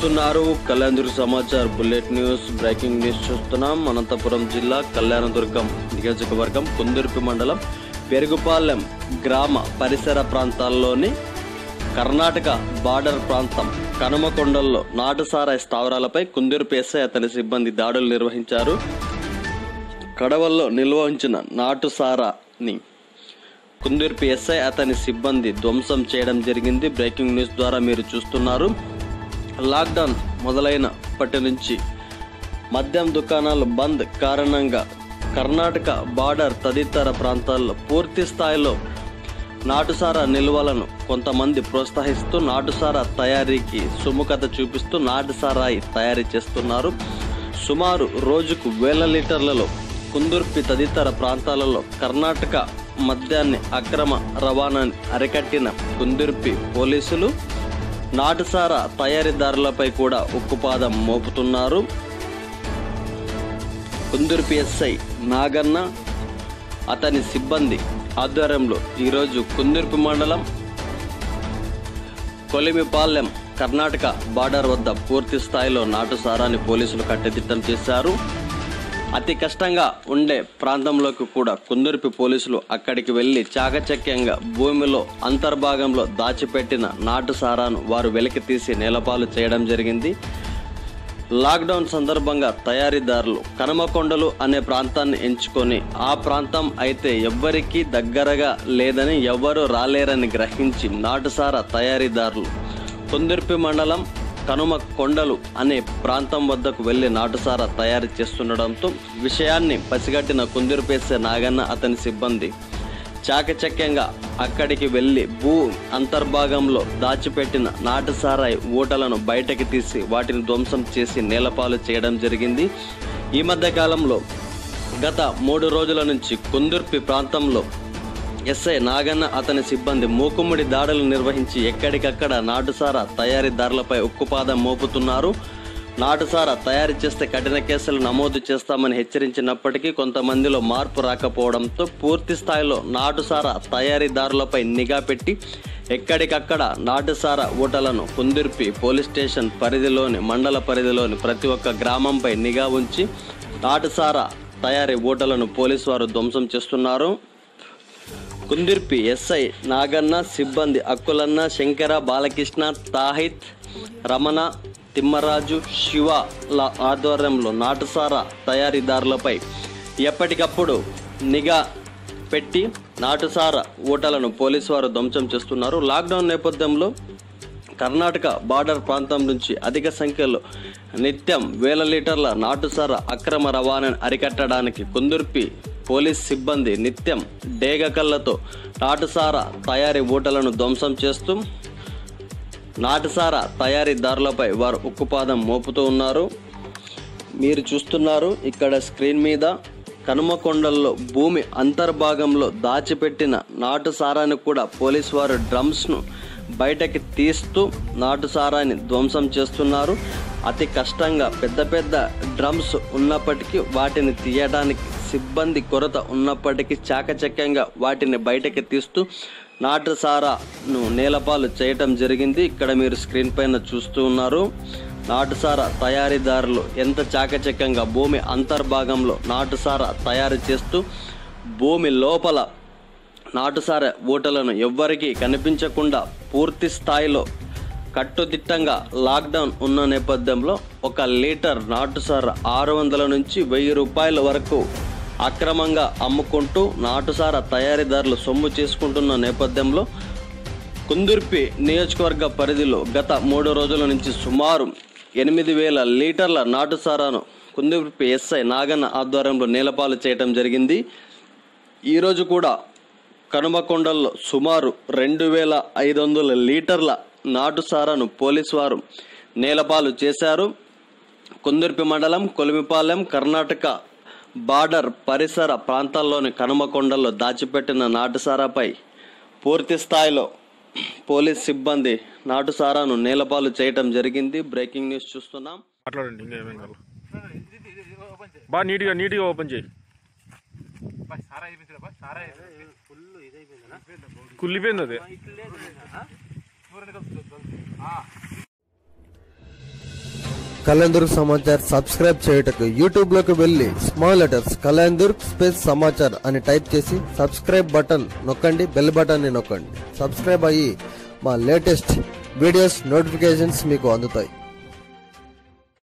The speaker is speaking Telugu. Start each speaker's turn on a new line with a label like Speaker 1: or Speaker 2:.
Speaker 1: చూస్తున్నారు Kalyandurg Samachar bullet news breaking news చూస్తున్నాం అనంతపురం జిల్లా కళ్యాణదుర్గం నియోజకవర్గం కుందుర్పి మండలం పెరుగుపాలెం గ్రామ పరిసర ప్రాంతాల్లోని కర్ణాటక బార్డర్ ప్రాంతం కనుమకొండల్లో నాటుసారాయి స్థావరాలపై కుందుర్పి ఎస్ఐ అతని సిబ్బంది దాడులు నిర్వహించారు కడవల్లో నిల్వ ఉంచిన నాటుసారాని కుందుర్పి ఎస్ఐ అతని సిబ్బంది ధ్వంసం చేయడం జరిగింది బ్రేకింగ్ న్యూస్ ద్వారా మీరు చూస్తున్నారు లాక్డౌన్ మొదలైనప్పటి నుంచి మద్యం దుకాణాలు బంద్ కారణంగా కర్ణాటక బార్డర్ తదితర ప్రాంతాల్లో పూర్తి స్థాయిలో నాటుసారా నిల్వలను కొంతమంది ప్రోత్సహిస్తూ నాటుసారా తయారీకి సుముఖత చూపిస్తూ నాటుసారాయి తయారీ చేస్తున్నారు సుమారు రోజుకు వేల లీటర్లలో కుందుర్పి తదితర ప్రాంతాలలో కర్ణాటక మద్యాన్ని అక్రమ రవాణాని అరికట్టిన కుందుర్పి పోలీసులు నాటుసారా తయారీదారులపై కూడా ఉక్కుపాదం మోపుతున్నారు కుందుర్పి ఎస్ఐ నాగన్న అతని సిబ్బంది ఆధ్వర్యంలో ఈరోజు కుందుర్పి మండలం కొలిమిపాలెం కర్ణాటక బార్డర్ వద్ద పూర్తి స్థాయిలో నాటుసారాన్ని పోలీసులు కట్టదిట్టం చేశారు అతి కష్టంగా ఉండే ప్రాంతంలోకి కూడా కుందుర్పి పోలీసులు అక్కడికి వెళ్లి చాకచక్యంగా భూమిలో అంతర్భాగంలో దాచిపెట్టిన నాటు సారాను వారు వెలికి తీసి నేలపాలు చేయడం జరిగింది లాక్డౌన్ సందర్భంగా తయారీదారులు కనమకొండలు అనే ప్రాంతాన్ని ఎంచుకొని ఆ ప్రాంతం అయితే ఎవ్వరికీ దగ్గరగా లేదని ఎవ్వరూ రాలేరని గ్రహించి నాటుసారా తయారీదారులు కుందుర్పి మండలం కనుమ కొండలు అనే ప్రాంతం వద్దకు వెళ్లి నాటుసారా తయారు చేస్తుండడంతో విషయాన్ని పసిగట్టిన కుందుర్పేసే నాగన్న అతని సిబ్బంది చాకచక్యంగా అక్కడికి వెళ్లి భూ అంతర్భాగంలో దాచిపెట్టిన నాటుసారాయి ఊటలను బయటకి తీసి వాటిని ధ్వంసం చేసి నేలపాలు చేయడం జరిగింది ఈ మధ్య కాలంలో గత మూడు రోజుల నుంచి కుందుర్పి ప్రాంతంలో ఎస్ఐ నాగన్న అతని సిబ్బంది మూకుమ్మడి దాడులు నిర్వహించి ఎక్కడికక్కడ నాటుసారా తయారీదారులపై ఉక్కుపాదం మోపుతున్నారు నాటుసారా తయారు చేస్తే కఠిన కేసులు నమోదు చేస్తామని హెచ్చరించినప్పటికీ కొంతమందిలో మార్పు రాకపోవడంతో పూర్తి స్థాయిలో నాటుసారా తయారీదారులపై నిఘా పెట్టి ఎక్కడికక్కడ నాటుసారా ఊటలను కుందిర్పి పోలీస్ స్టేషన్ పరిధిలోని మండల పరిధిలోని ప్రతి ఒక్క గ్రామంపై నిఘా ఉంచి నాటుసారా తయారీ ఊటలను పోలీసు వారు ధ్వంసం చేస్తున్నారు కుందిర్పి ఎస్ఐ నాగన్న సిబ్బంది అక్కులన్న శంకర బాలకృష్ణ తాహిత్ రమణ తిమ్మరాజు శివల ఆధ్వర్యంలో నాటుసారా తయారీదారులపై ఎప్పటికప్పుడు నిఘా పెట్టి నాటుసారా ఊటలను పోలీసు వారు ధ్వంసం చేస్తున్నారు లాక్డౌన్ నేపథ్యంలో కర్ణాటక బార్డర్ ప్రాంతం నుంచి అధిక సంఖ్యలో నిత్యం వేల లీటర్ల నాటుసార అక్రమ రవాణాను అరికట్టడానికి కుందుర్పి పోలీస్ సిబ్బంది నిత్యం డేగకళ్ళతో నాటుసార తయారీ ఊటలను ధ్వంసం చేస్తూ నాటుసార తయారీదారులపై వారు ఉక్కుపాదం మోపుతూ ఉన్నారు మీరు చూస్తున్నారు ఇక్కడ స్క్రీన్ మీద కనుమకొండల్లో భూమి అంతర్భాగంలో దాచిపెట్టిన నాటు సారాన్ని కూడా పోలీస్ వారు డ్రమ్స్ను బయటకి తీస్తూ నాటు సారాన్ని ధ్వంసం చేస్తున్నారు అతి కష్టంగా పెద్ద పెద్ద డ్రమ్స్ ఉన్నప్పటికీ వాటిని తీయడానికి సిబ్బంది కొరత ఉన్నప్పటికీ చాకచక్యంగా వాటిని బయటకి తీస్తూ నాటు సారాను నేలపాలు చేయటం జరిగింది ఇక్కడ మీరు స్క్రీన్ పైన చూస్తూ ఉన్నారు నాటుసార తయారీదారులు ఎంత చాకచక్యంగా భూమి అంతర్భాగంలో నాటుసార తయారు చేస్తూ భూమి లోపల నాటుసార ఊటలను ఎవ్వరికీ కనిపించకుండా పూర్తి స్థాయిలో కట్టుదిట్టంగా లాక్డౌన్ ఉన్న నేపథ్యంలో ఒక లీటర్ నాటుసార ఆరు వందల నుంచి వెయ్యి రూపాయల వరకు అక్రమంగా అమ్ముకుంటూ నాటుసార తయారీదారులు సొమ్ము చేసుకుంటున్న నేపథ్యంలో కుందుర్పి నియోజకవర్గ పరిధిలో గత మూడు రోజుల నుంచి సుమారు ఎనిమిది వేల లీటర్ల నాటుసారాను కుందుర్పి ఎస్ఐ నాగన్న ఆధ్వర్యంలో నేలపాలు చేయటం జరిగింది ఈరోజు కూడా కనుమకొండల్లో సుమారు రెండు వేల ఐదు వందల లీటర్ల నాటుసారాను పోలీసు వారు నేలపాలు చేశారు కుందుర్పి మండలం కొలిమిపాలెం కర్ణాటక బార్డర్ పరిసర ప్రాంతాల్లోని కనుమకొండల్లో దాచిపెట్టిన నాటుసారాపై పూర్తి స్థాయిలో పోలీస్ సిబ్బంది నాటుసారాను నేలపాలు చేయటం జరిగింది బ్రేకింగ్ న్యూస్ చూస్తున్నాం
Speaker 2: మాట్లాడండి ఇంకా ఏమేం కావాలి బాగా నీట్గా నీట్గా ఓపెన్ చేయి కుళ్ళిపోయింది అది
Speaker 3: కలందూర్ సమాచార్ సబ్స్క్రైబ్ చేయుటకు యూట్యూబ్ లోకి వెళ్లి small letters Kalandur space Samachar అని టైప్ చేసి సబ్స్క్రైబ్ బటన్ నొక్కండి బెల్ బటన్ ని నొక్కండి సబ్స్క్రైబ్ అయ్యి మా లేటెస్ట్ వీడియోస్ నోటిఫికేషన్స్ మీకు అందుతాయి